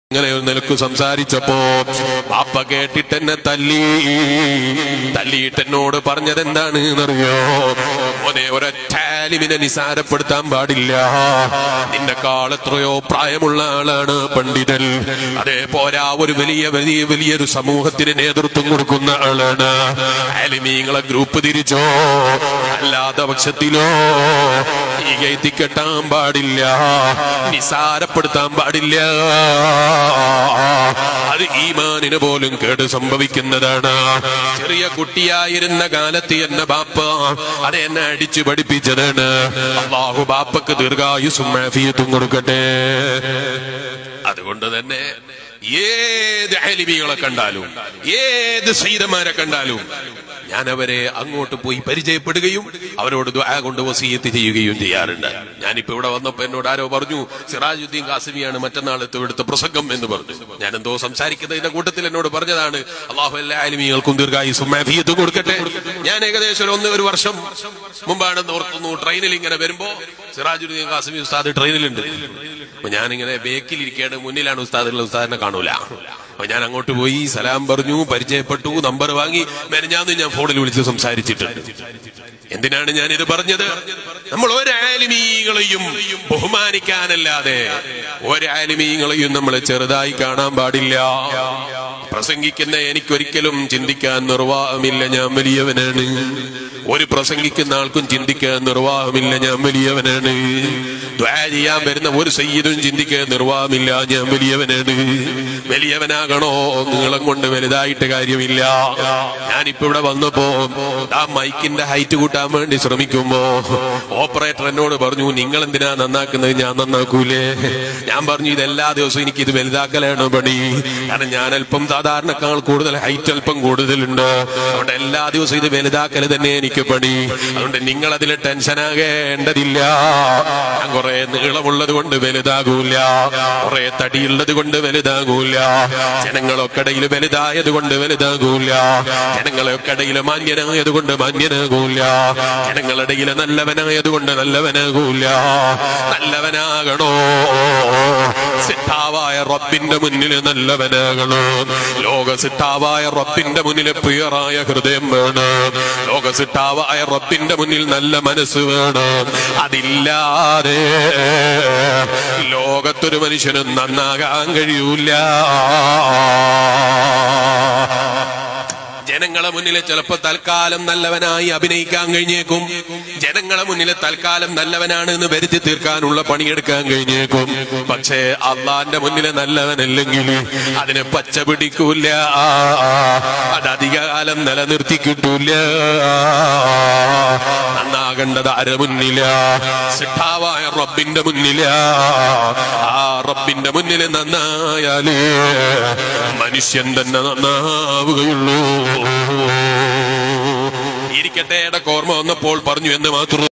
അങ്ങനെ ഒരു നിലക്ക് സംസാരിച്ചപ്പോ ബാപ്പ കേട്ടിട്ട് എന്നെ തല്ലി തല്ലിയിട്ട് എന്നോട് പറഞ്ഞത് എന്താണ് എന്നറിയോ മോനെ ഒരൊറ്റാലിമിനെ നിസാരപ്പെടുത്താൻ പാടില്ല നിന്നെക്കാൾ എത്രയോ പ്രായമുള്ള ആളാണ് പണ്ഡിതൻ അതേ പോരാ ഒരു വലിയ വലിയ വലിയൊരു സമൂഹത്തിന് നേതൃത്വം കൊടുക്കുന്ന ആളാണ് ആലിമീങ്ങളെ ഗ്രൂപ്പ് തിരിച്ചോ അല്ലാത്ത പക്ഷത്തിലോ ഈ ഗൈത്തി കെട്ടാൻ പാടില്ല നിസാരപ്പെടുത്താൻ പാടില്ല അത് ഈമാനിന് പോലും കേട് സംഭവിക്കുന്നതാണ് ചെറിയ കുട്ടിയായിരുന്ന കാലത്ത് എന്നെ ബാപ്പ അത് എന്നെ അടിച്ചു പഠിപ്പിച്ചതാണ് അള്ളാഹു ബാപ്പക്ക് ദീർഘായുസും മാഫിയത്തും കൊടുക്കട്ടെ അതുകൊണ്ട് തന്നെ ഏത് അലിമികളെ കണ്ടാലും ഏത് സൈതന്മാരെ കണ്ടാലും ഞാൻ അവരെ അങ്ങോട്ട് പോയി പരിചയപ്പെടുകയും അവരോട് ദുആ കൊണ്ട് വസീയത്ത് ചെയ്യുകയും ചെയ്യാറുണ്ട് ഞാനിപ്പോ ഇവിടെ വന്നപ്പോ എന്നോട് ആരോ പറഞ്ഞു സിറാജുദ്ദീൻ കാസിമിയാണ് മറ്റന്നാൾ ഇവിടുത്തെ പ്രസംഗം എന്ന് പറഞ്ഞു ഞാൻ എന്തോ സംസാരിക്കുന്നതിന്റെ കൂട്ടത്തിൽ എന്നോട് പറഞ്ഞതാണ് അള്ളാഹു എല്ലാ ആലിമികൾക്കും ദീർഘായുസും മാഫിയത്തും കൊടുക്കട്ടെ ഞാൻ ഏകദേശം ഒരു ഒന്ന് ഒരു വർഷം മുമ്പാണെന്ന് ഓർക്കുന്നു ട്രെയിനിൽ ഇങ്ങനെ വരുമ്പോ സിറാജുദ്ദീൻ കാസിമി ഉസ്താദ് ട്രെയിനിലുണ്ട് അപ്പൊ ഞാനിങ്ങനെ ബേക്കിലിരിക്കുകയാണ് മുന്നിലാണ് ഉസ്താദുള്ള ഉസ്താദിനെ കാണൂല അപ്പൊ ഞാൻ അങ്ങോട്ട് പോയി സലാം പറഞ്ഞു പരിചയപ്പെട്ടു നമ്പർ വാങ്ങി മെനഞ്ഞാന്ന് ഞാൻ ഫോണിൽ വിളിച്ച് സംസാരിച്ചിട്ടുണ്ട് എന്തിനാണ് ഞാൻ ഇത് പറഞ്ഞത് നമ്മൾ ഒരാലിമീങ്ങളെയും ബഹുമാനിക്കാനല്ലാതെ ഒരാലിമീങ്ങളെയും നമ്മൾ ചെറുതായി കാണാൻ പാടില്ല പ്രസംഗിക്കുന്ന എനിക്കൊരിക്കലും ചിന്തിക്കാൻ നിർവാഹമില്ല ഞാൻ വലിയവനാണ് ഒരു പ്രസംഗിക്കുന്ന ആൾക്കും ചിന്തിക്കാൻ നിർവാഹമില്ല ഞാൻ വലിയവനാണ് ദ്വാ ചെയ്യാൻ വരുന്ന ഒരു സയ്യിദും ചിന്തിക്കാൻ നിർവാഹമില്ല ഞാൻ വലിയവനാണ് വലിയവനാകണോ നീളം കൊണ്ട് വലുതായിട്ട് കാര്യമില്ല ഞാനിപ്പോ ഇവിടെ വന്നപ്പോ ആ മൈക്കിന്റെ ഹൈറ്റ് കൂട്ടാൻ വേണ്ടി ശ്രമിക്കുമ്പോ ഓപ്പറേറ്റർ എന്നോട് പറഞ്ഞു നിങ്ങൾ എന്തിനാ നന്നാക്കുന്നത് ഞാൻ നന്നാക്കൂലേ ഞാൻ പറഞ്ഞു ഇത് എല്ലാ ദിവസവും എനിക്ക് ഇത് വലുതാക്കലാണ് പണി കാരണം ഞാൻ അല്പം സാധാരണക്കാൾ കൂടുതൽ ഹൈറ്റ് അല്പം കൂടുതലുണ്ട് അതുകൊണ്ട് എല്ലാ ദിവസവും ഇത് വലുതാക്കൽ തന്നെ എനിക്ക് പണി അതുകൊണ്ട് നിങ്ങൾ അതിൽ ടെൻഷനാകേണ്ടതില്ല ഞാൻ കുറെ നീളമുള്ളത് കൊണ്ട് വലുതാകൂല കുറെ തടിയുള്ളത് കൊണ്ട് വലുതാകൂല ജനങ്ങളൊക്കടയിൽ വലുതായത് കൊണ്ട് വലുതാകൂല ജനങ്ങളൊക്കടയിൽ മാന്യനായത് കൊണ്ട് മാന്യനാകൂല ജനങ്ങളിടയിൽ നല്ലവനായത് കൊണ്ട് നല്ലവനാകൂല നല്ലവനാകണോ സിദ്ധാവായ റബ്ബിന്റെ മുന്നിൽ നല്ലവനാകണോ ലോക സിദ്ധാവായ റബ്ബിന്റെ മുന്നിൽ പ്രിയറായ ഹൃദയം വേണം ലോക സിദ്ധാവായ റബ്ബിന്റെ മുന്നിൽ നല്ല മനസ്സ് വേണം അതില്ലാതെ ലോകത്തൊരു മനുഷ്യനും നന്നാകാൻ കഴിയൂല ജനങ്ങളെ മുന്നിൽ ചിലപ്പോ തൽക്കാലം നല്ലവനായി അഭിനയിക്കാൻ കഴിഞ്ഞേക്കും ജനങ്ങളെ മുന്നിൽ തൽക്കാലം നല്ലവനാണ് എന്ന് വരുത്തി തീർക്കാനുള്ള പണിയെടുക്കാൻ കഴിഞ്ഞേക്കും പക്ഷേ അള്ളാന്റെ മുന്നിൽ നല്ലവനല്ലെങ്കിൽ അതിന് പച്ച പിടിക്കൂല അത് അധികകാലം നിലനിർത്തി കിട്ടൂല നന്നാകേണ്ടത് അര മുന്നില സിദ്ധാവായ റബ്ബിന്റെ മുന്നില ആ റബ്ബിന്റെ മുന്നിൽ നന്നായാലേ മനുഷ്യൻ തന്നെ നന്നാവുകയുള്ളൂ ഇരിക്കട്ടെ ഇടക്ക് ഓർമ്മ വന്നപ്പോൾ പറഞ്ഞു എന്ന് മാത്രം